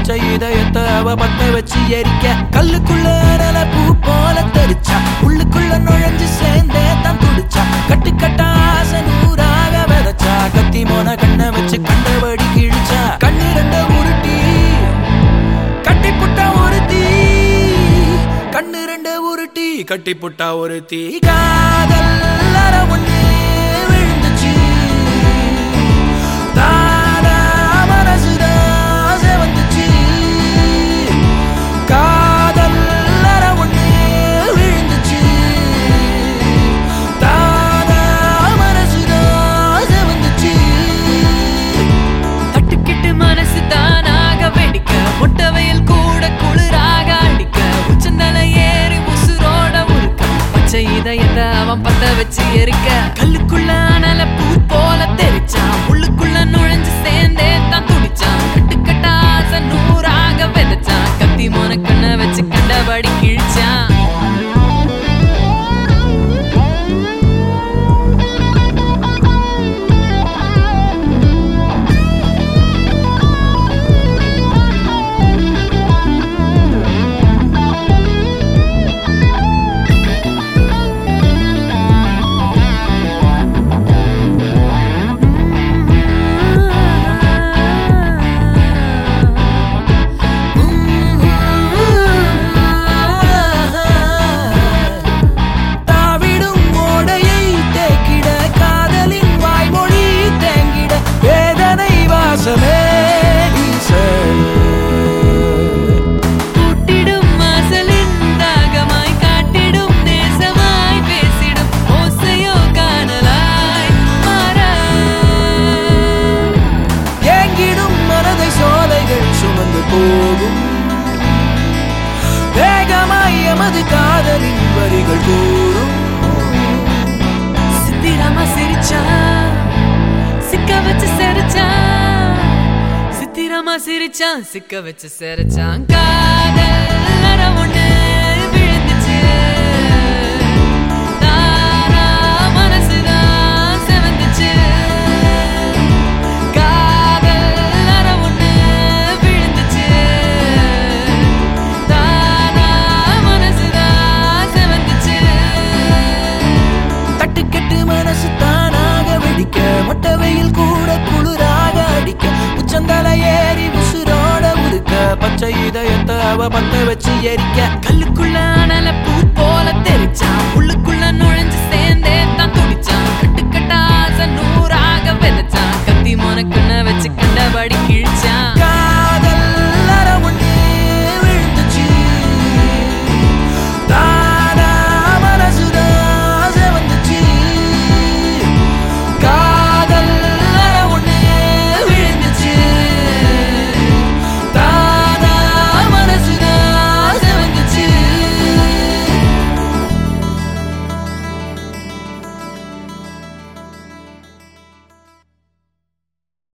பச்சை இதயத்தை அவ பத்த வச்சு எரிக்க கல்லுக்குள்ள அனல பூ போல தெரிச்சா உள்ளுக்குள்ள நுழைஞ்சு சேர்ந்தே தான் துடிச்சா கட்டு கட்டா ஆசை நூறாக விதைச்சா கத்தி மோன கண்ணை வச்சு கண்டபடி கிழிச்சா கண்ணு ரெண்ட உருட்டி கட்டி புட்டா ஒரு தீ கண்ணு ரெண்ட உருட்டி கட்டி புட்டா ஒரு தீ காதல் அற ஒண்ணு விழுந்துச்சு தானா மனசுதான் செவந்துச்சு காதல் அற ஒண்ணு விழுந்துச்சு தானா மனசுதான் செவந்துச்சு தட்டுக்கிட்டு மனசு தானாக வெடிக்க முட்டை வெயில் கூட குளிராக அடிக்க உச்சந்தல ஏறி உசுரோட உருக்க பச்சை இதயத்தை அவன் பத்த வச்சு எரிக்க கல்லுக்குள்ள அனல பூ போல தெரிச்சான் உள்ளுக்குள்ள நுழைஞ்சு சேர்ந்தே தான் துடிச்சான் கட்டுக்கட்டா ஆசை நூறாக விதைச்சான் கத்தி மோன கண்ணை வச்சு கண்டபடி கிழிச்சான் தாவிடும் ஓடையை தேக்கிட காதலின் வாய்மொழி தேங்கிட வேதனை வாசமே வீச கூட்டிடும் வாசலின் தாகமாய் காட்டிடும் நேசமாய் பேசிடும் ஓசையோ காணலாய் மாற ஏங்கிடும் மனதை சோலைகள் சுமந்து போகும் வேகமாய் எமது காதலின் வரிகள் கூறும் சித்திராமா சிரிச்சா சிக்க வச்சு சிரிச்சான் சித்திராமா சிரிச்சான் சிக்க வச்சு சிரிச்சான் காதல் அற ஒண்ணு விழுந்துச்சு தானா மனசுதான் செவந்துச்சு காதல் அற ஒண்ணு விழுந்துச்சு தானா மனசுதான் செவந்துச்சு தட்டுக்கெட்டு மனசு தானாக வெடிக்க மொட்டை வெயில் கூட குளிராக அடிக்க உச்சந்தல ஏறி உசுரோட உருக்க பச்சை இதயத்தை அவ பத்த வச்சு எரிக்க கல்லுக்குள்ள அனல பூ போல தெரிச்சான் உள்ளுக்குள்ள நுழைஞ்சு